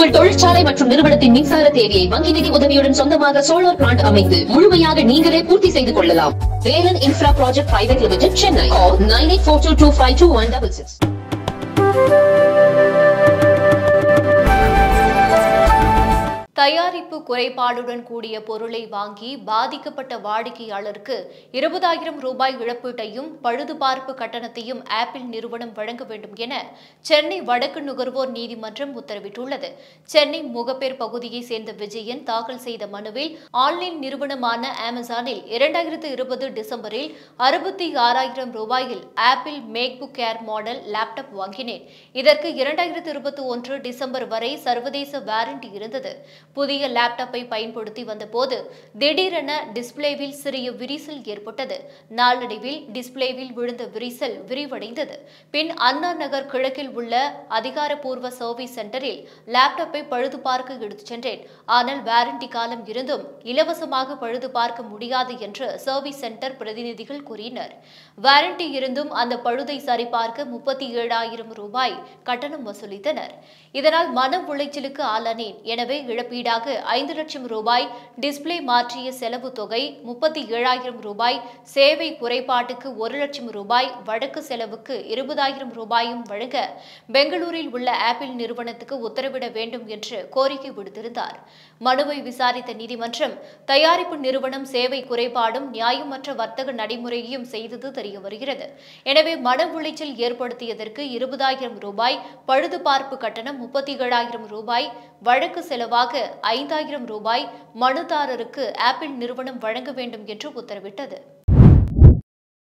உங்கள் தொழிற்சாலை மற்றும் நிறுவனத்தின் மின்சார தேவையை வங்கி நிதி உதவியுடன் சொந்தமாக சோலார் பிளான்ட் அமைத்து முழுமையாக நீங்களே பூர்த்தி செய்து கொள்ளலாம் Velan infra project private limited Chennai nine eight four two two five two one double six தயாரிப்பு குறைபாடுடன் கூடிய பொருளை வாங்கி பாதிக்கப்பட்ட வாடிக்கையாளருக்கு இருபதாயிரம் ரூபாய் இழப்பீட்டையும் பழுதுபார்ப்பு கட்டணத்தையும் ஆப்பிள் நிறுவனம் வழங்க வேண்டும் என சென்னை வடக்கு நுகர்வோர் நீதிமன்றம் உத்தரவிட்டுள்ளது சென்னை முகப்பேர் பகுதியைச் சேர்ந்த விஜயன் தாக்கல் செய்த மனுவில் ஆன்லைன் நிறுவனமான அமேசானில் இரண்டாயிரத்து இருபது டிசம்பரில் அறுபத்தி ஆறாயிரம் ரூபாயில் Apple MacBook Air model laptop வாங்கினேன் இதற்கு இரண்டாயிரத்து இருபத்தி ஒன்று டிசம்பர் வரை சர்வதேச வாரண்டி இருந்தது புதிய லேப்டாப்பை பயன்படுத்தி வந்தபோது திடீரென டிஸ்ப்ளேவில் சிறிய விரிசல் ஏற்பட்டது நாளடைவில் டிஸ்ப்ளேவில் விழுந்த விரிசல் விரிவடைந்தது பின் அண்ணா நகர் கிழக்கில் உள்ள அதிகாரப்பூர்வ சர்வீஸ் சென்டரில் லேப்டாப்பை பழுது பார்க்க எடுத்துச் சென்றேன் ஆனால் வாரண்டி காலம் இருந்தும் இலவசமாக பழுது பார்க்க முடியாது என்று சர்வீஸ் சென்டர் பிரதிநிதிகள் கூறினர் வாரண்டி இருந்தும் அந்த பழுதை சரிபார்க்க முப்பத்தி ஏழாயிரம் ரூபாய் கட்டணம் வசூலித்தனர் இதனால் மன உளைச்சலுக்கு ஆளானேன் எனவே இழப்பீடாக ஐந்து லட்சம் ரூபாய் டிஸ்ப்ளே மாற்றிய செலவு தொகை முப்பத்தி ஏழாயிரம் ரூபாய் சேவை குறைபாட்டுக்கு ஒரு லட்சம் ரூபாய் வழக்கு செலவுக்கு இருபதாயிரம் ரூபாயும் வழங்க பெங்களூரில் உள்ள ஆப்பிள் நிறுவனத்துக்கு உத்தரவிட வேண்டும் என்று கோரிக்கை விடுத்திருந்தார் மனுவை விசாரித்த நீதிமன்றம் தயாரிப்பு நிறுவனம் சேவை குறைபாடும் நியாயமற்ற வர்த்தக நடைமுறையையும் செய்தது தெரிய வருகிறது எனவே மன உளைச்சல் ஏற்படுத்தியதற்கு இருபதாயிரம் ரூபாய் பழுதுபார்ப்பு கட்டணம் முப்பத்தி ஏழாயிரம் ரூபாய் வழக்கு செலவாக ஐந்தாயிரம் ரூபாய் மனுதாரருக்கு ஆப்பிள் நிறுவனம் வழங்க வேண்டும் என்று உத்தரவிட்டது